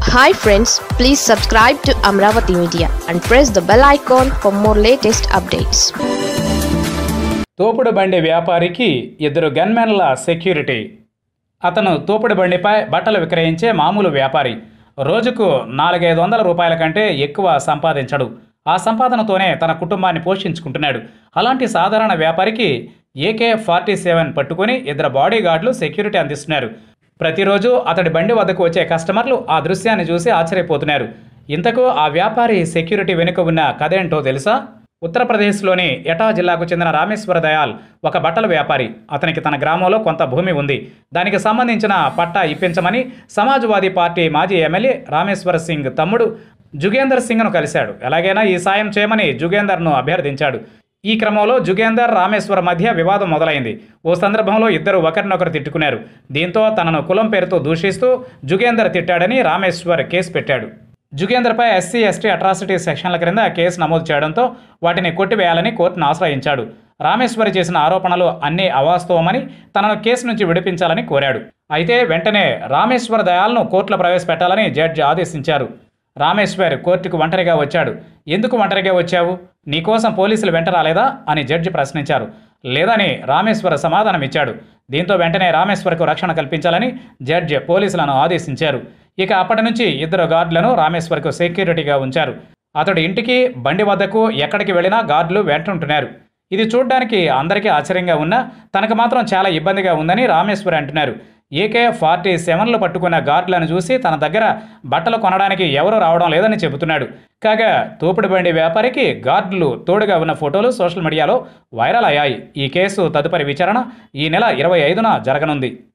hi friends please subscribe to Amaravati media and press the bell icon for more latest updates తోపుడు బండి వ్యాపారికి ఇద్దరు గన్మెన్ల security అతను తోపుడు బండిపై బట్టలు విక్రయించే మామూలు వ్యాపారి రోజుకు నాలుగైదు వందల రూపాయల కంటే ఎక్కువ సంపాదించడు ఆ సంపాదనతోనే తన కుటుంబాన్ని పోషించుకుంటున్నాడు అలాంటి సాధారణ వ్యాపారికి ఏకే ఫార్టీ సెవెన్ పట్టుకుని ఇద్దరు బాడీ గార్డులు సెక్యూరిటీ అందిస్తున్నారు ప్రతిరోజు అతడి బండి వద్దకు వచ్చే కస్టమర్లు ఆ దృశ్యాన్ని చూసి ఆశ్చర్యపోతున్నారు ఇంతకు ఆ వ్యాపారి సెక్యూరిటీ వెనుక ఉన్న కథేంటో తెలుసా ఉత్తరప్రదేశ్లోని ఎటా జిల్లాకు చెందిన రామేశ్వర దయాల్ ఒక బట్టల వ్యాపారి అతనికి తన గ్రామంలో కొంత భూమి ఉంది దానికి సంబంధించిన పట్టా ఇప్పించమని సమాజ్వాదీ పార్టీ మాజీ ఎమ్మెల్యే రామేశ్వర సింగ్ తమ్ముడు జుగేందర్ సింగ్ను కలిశాడు ఎలాగైనా ఈ సాయం చేయమని జుగేందర్ను అభ్యర్థించాడు ఈ క్రమంలో జుగేందర్ రామేశ్వర మధ్య వివాదం మొదలైంది ఓ సందర్భంలో ఇద్దరు ఒకరినొకరు తిట్టుకున్నారు దీంతో తనను కులం పేరుతో దూషిస్తూ జుగేందర్ తిట్టాడని రామేశ్వర్ కేసు పెట్టాడు జుగేందర్పై ఎస్సీ ఎస్టీ అట్రాసిటీ సెక్షన్ల క్రింద కేసు నమోదు చేయడంతో వాటిని కొట్టివేయాలని కోర్టును ఆశ్రయించాడు రామేశ్వరి చేసిన ఆరోపణలు అన్నీ అవాస్తవమని తనను కేసు నుంచి విడిపించాలని కోరాడు అయితే వెంటనే రామేశ్వర దయాల్ను కోర్టులో ప్రవేశపెట్టాలని జడ్జి ఆదేశించారు రామేశ్వర్ కోర్టుకు ఒంటరిగా వచ్చాడు ఎందుకు ఒంటరిగా వచ్చావు నీకోసం పోలీసులు వెంట రాలేదా అని జడ్జి ప్రశ్నించారు లేదని రామేశ్వర సమాధానం ఇచ్చాడు దీంతో వెంటనే రామేశ్వర్కు రక్షణ కల్పించాలని జడ్జి పోలీసులను ఆదేశించారు ఇక అప్పటి నుంచి ఇద్దరు గార్డులను రామేశ్వర్కు సెక్యూరిటీగా ఉంచారు అతడు ఇంటికి బండి వద్దకు ఎక్కడికి వెళ్ళినా గార్డులు వెంటుంటున్నారు ఇది చూడడానికి అందరికీ ఆశ్చర్యంగా ఉన్నా తనకు మాత్రం చాలా ఇబ్బందిగా ఉందని రామేశ్వరి అంటున్నారు ఏకే ఫార్టీ సెవెన్లు పట్టుకున్న గార్డులను చూసి తన దగ్గర బట్టలు కొనడానికి ఎవరూ రావడం లేదని చెబుతున్నాడు కాగా తోపుడు బండి వ్యాపారికి గార్డులు తోడుగా ఉన్న ఫోటోలు సోషల్ మీడియాలో వైరల్ అయ్యాయి ఈ కేసు తదుపరి విచారణ ఈ నెల ఇరవై ఐదున జరగనుంది